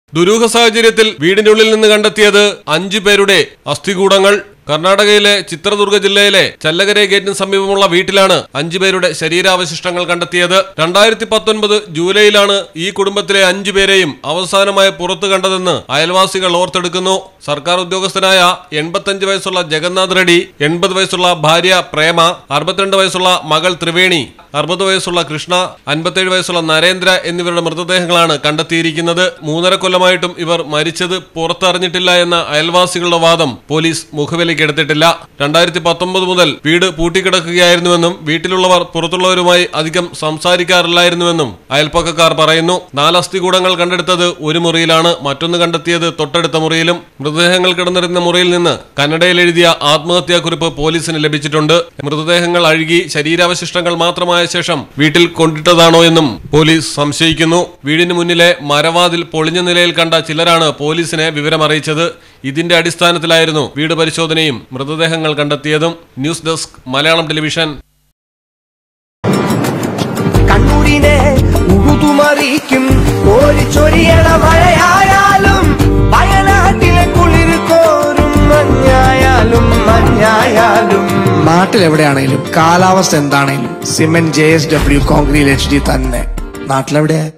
ദുരൂഹ സാഹചര്യത്തിൽ വീടിനുള്ളിൽ നിന്ന് കണ്ടെത്തിയത് അഞ്ചു പേരുടെ അസ്ഥികൂടങ്ങൾ കർണാടകയിലെ ചിത്രദുർഗ ജില്ലയിലെ ചല്ലകരെ ഗേറ്റിന് സമീപമുള്ള വീട്ടിലാണ് അഞ്ചു പേരുടെ ശരീരാവശിഷ്ടങ്ങൾ കണ്ടെത്തിയത് രണ്ടായിരത്തി പത്തൊൻപത് ജൂലൈയിലാണ് ഈ കുടുംബത്തിലെ അഞ്ചു പേരെയും അവസാനമായി പുറത്തു കണ്ടതെന്ന് അയൽവാസികൾ ഓർത്തെടുക്കുന്നു സർക്കാർ ഉദ്യോഗസ്ഥനായ എൺപത്തഞ്ച് വയസ്സുള്ള ജഗന്നാഥ് റെഡ്ഡി എൺപത് വയസ്സുള്ള ഭാര്യ പ്രേമ അറുപത്തിരണ്ട് വയസ്സുള്ള മകൾ ത്രിവേണി അറുപത് വയസ്സുള്ള കൃഷ്ണ അൻപത്തേഴ് വയസ്സുള്ള നരേന്ദ്ര എന്നിവരുടെ മൃതദേഹങ്ങളാണ് കണ്ടെത്തിയിരിക്കുന്നത് മൂന്നര കൊല്ലമായിട്ടും ഇവർ മരിച്ചത് പുറത്തറിഞ്ഞിട്ടില്ല എന്ന അയൽവാസികളുടെ വാദം പോലീസ് മുഖവിലയ്ക്കെടുത്തിട്ടില്ല രണ്ടായിരത്തി പത്തൊമ്പത് മുതൽ വീട് പൂട്ടിക്കിടക്കുകയായിരുന്നുവെന്നും വീട്ടിലുള്ളവർ പുറത്തുള്ളവരുമായി അധികം സംസാരിക്കാറില്ലായിരുന്നുവെന്നും അയൽപ്പക്കക്കാർ പറയുന്നു നാല് അസ്ഥികൂടങ്ങൾ കണ്ടെടുത്തത് ഒരു മുറിയിലാണ് മറ്റൊന്ന് കണ്ടെത്തിയത് തൊട്ടടുത്ത മുറിയിലും മൃതദേഹങ്ങൾ കിടന്നിരുന്ന മുറിയിൽ നിന്ന് കന്നഡയിൽ എഴുതിയ ആത്മഹത്യാക്കുറിപ്പ് പോലീസിന് ലഭിച്ചിട്ടുണ്ട് മൃതദേഹങ്ങൾ അഴുകി ശരീരാവശിഷ്ടങ്ങൾ മാത്രമായ ശേഷം വീട്ടിൽ കൊണ്ടിട്ടതാണോ എന്നും പോലീസ് സംശയിക്കുന്നു വീടിന് മുന്നിലെ മരവാതിൽ പൊളിഞ്ഞ നിലയിൽ കണ്ട ചിലരാണ് പോലീസിനെ വിവരമറിയിച്ചത് ഇതിന്റെ അടിസ്ഥാനത്തിലായിരുന്നു വീട് പരിശോധനയും മൃതദേഹങ്ങൾ കണ്ടെത്തിയതും ന്യൂസ് ഡെസ്ക് മലയാളം ടെലിവിഷൻ കണ്ണൂരിനെ ഉഴുതുമറിക്കും കോരിച്ചൊരിയണ മഴയായാലും വയനാട്ടിലെ കുളിർ കോരും മഞ്ഞായാലും മഞ്ഞായാലും നാട്ടിലെവിടെയാണേലും കാലാവസ്ഥ എന്താണേലും cement J S W concrete H D തന്നെ നാട്ടിലെവിടെ